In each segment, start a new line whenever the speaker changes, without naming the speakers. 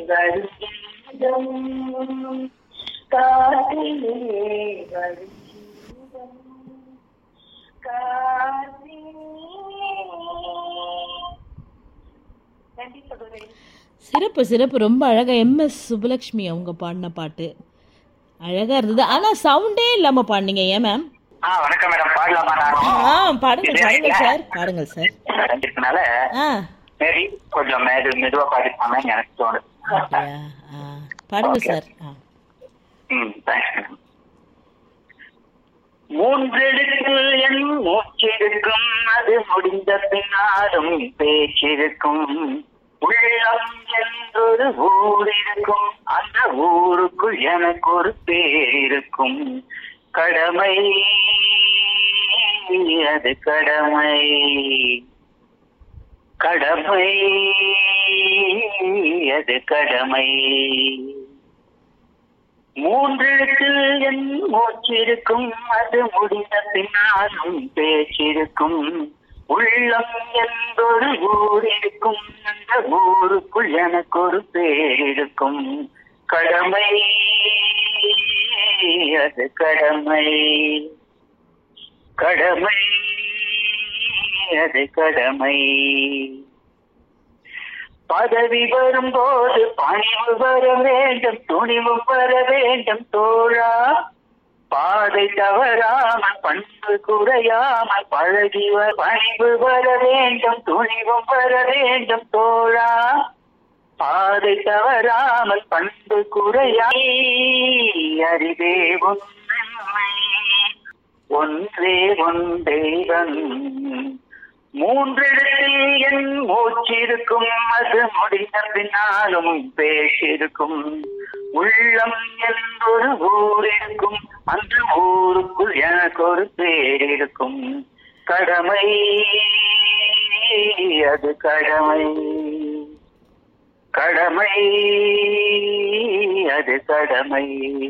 வருகீதம் காற்றிலே வருகீதம் காற்றிலே நன்றி சகோதரி
சிறப்பு சிறப்பு ரொம்ப அழகா எம்எஸ் சுப்புலக்ஷ்மி அவங்க பாடின பாட்டு அழகா இருந்தது ஆனா சவுண்டே இல்லாம பாடினீங்க ஏன் மேம்
ஆ வணக்கம் மேடம் பாடலாமா நானும்
ஆ பாடுங்க பாடுங்க சார் பாடுங்க சார்
ரெண்டுக்குனால
ஆ
மேபி கொஞ்சம் மெது மெதுவா பாடிப்பாங்கன்னு எனக்கு தோணுது
அப்படியா ஆ பாடுங்க சார் ஆ
ம் தேங்க்ஸ் மேடம் மூன்றெடுக்கில் என் மூச்சிருக்கும் அது முடிந்த பின்னாலும் பேச்சிருக்கும் உள்ளம் என்றொரு ஊர் இருக்கும் அந்த ஊருக்குள் எனக்கு ஒரு பேர் இருக்கும் கடமை அது கடமை கடமை அது கடமை மூன்றெழுத்தில் என் மூச்சிருக்கும் அது முடிந்த பின்னாலும் பேச்சிருக்கும் உள்ளம் என்றொரு ஊர் இருக்கும் அந்த ஊருக்குள் எனக்கு ஒரு பேர் இருக்கும் கடமை அது கடமை கடமை அது கடமை பதவி வரும்போது பணிவு வர வேண்டும் துணிவு வர வேண்டும் தோழா பாதை தவறாமல் பண்பு குறையாமல் பழகி வ- பணிவு வர வேண்டும் துணிவும் வர வேண்டும் தோழா பாதை தவறாமல் பண்பு குறையா அறிவே உண்மை ஒன்றே ஒன்றேவன் மூன்றெழுத்தில் என் மூச்சிருக்கும் அது முடிந்த பின்னாலும் பேசிருக்கும் உள்ளம் என்றொரு ஊர் இருக்கும் அந்த ஊருக்குள் எனக்கு ஒரு பேர் இருக்கும் கடமை அது கடமை கடமை அது கடமை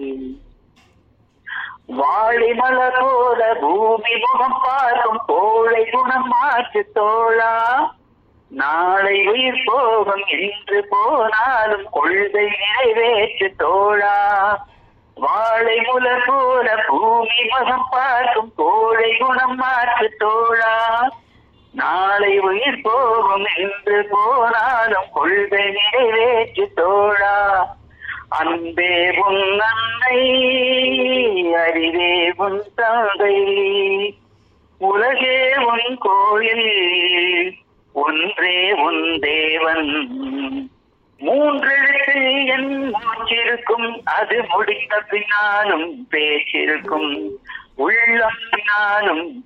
வாழிமலர் போல பூமி முகம் பார்க்கும் கோழை குணம் மாற்று தோழா நாளை உயிர் போகும் என்று போனாலும் கொள்கை நிறைவேற்று தோழா வாழை முலர் போல பூமி முகம் பார்க்கும் கோழை குணம் மாற்று தோழா நாளை உயிர் போகும் என்று போனாலும் கொள்கை நிறைவேற்று தோழா அன்பே உன் அன்னை அறிவே உன் தந்தை உலகே உன் கோயில் ஒன்றே உன் தேவன் மூன்றெழுத்தில் என் மூச்சிருக்கும் அது முடிந்த பின்னாலும் பேச்சிருக்கும் உள்ளம் பின்னாலும்